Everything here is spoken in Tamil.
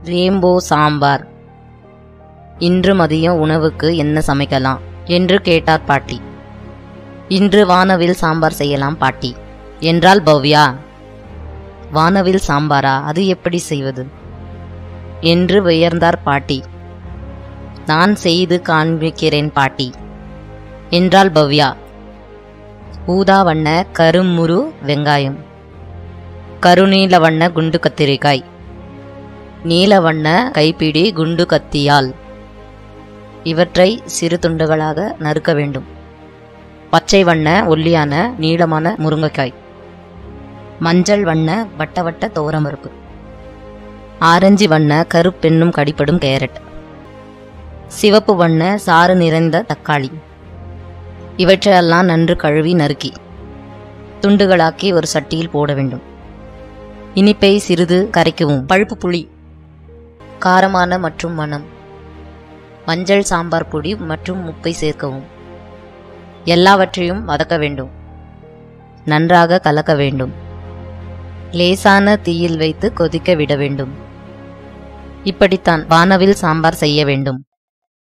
ரேம்போ சாம்பார் இன்று மதியம் உணவுக்கு என்ன சமைக்கலாம் என்று கேட்டார் பாட்டி இன்று வானவில் சாம்பார் செய்யலாம் பாட்டி என்றாள் பவ்யா வானவில் சாம்பாரா அது எப்படி செய்வது என்று வியர்ந்தார் பாட்டி நான் செய்து காண்பிக்கிறேன் பாட்டி என்றாள் பவ்யா ஊதா வண்ண கருமுரு வெங்காயம் கருநீல வண்ண குண்டு கத்திரிக்காய் நீல வண்ண கைப்பிடி குண்டு கத்தியால் இவற்றை சிறு துண்டுகளாக நறுக்க வேண்டும் பச்சை வண்ண ஒல்லியான நீளமான முருங்கைக்காய் மஞ்சள் வண்ண வட்ட வட்ட தோரம்பருப்பு ஆரஞ்சு வண்ண கருப்பென்னும் கடிப்படும் கேரட் சிவப்பு வண்ண சாறு நிறைந்த தக்காளி இவற்றையெல்லாம் நன்று கழுவி நறுக்கி துண்டுகளாக்கி ஒரு சட்டியில் போட வேண்டும் இனிப்பை சிறிது கரைக்கவும் பழுப்பு புளி காரமான மற்றும் மணம் மஞ்சள் சாம்பார் பொடி மற்றும் உப்பை சேர்க்கவும் எல்லாவற்றையும் வதக்க வேண்டும் நன்றாக கலக்க வேண்டும் லேசான தீயில் வைத்து கொதிக்க விட வேண்டும் இப்படித்தான் வானவில் சாம்பார் செய்ய வேண்டும்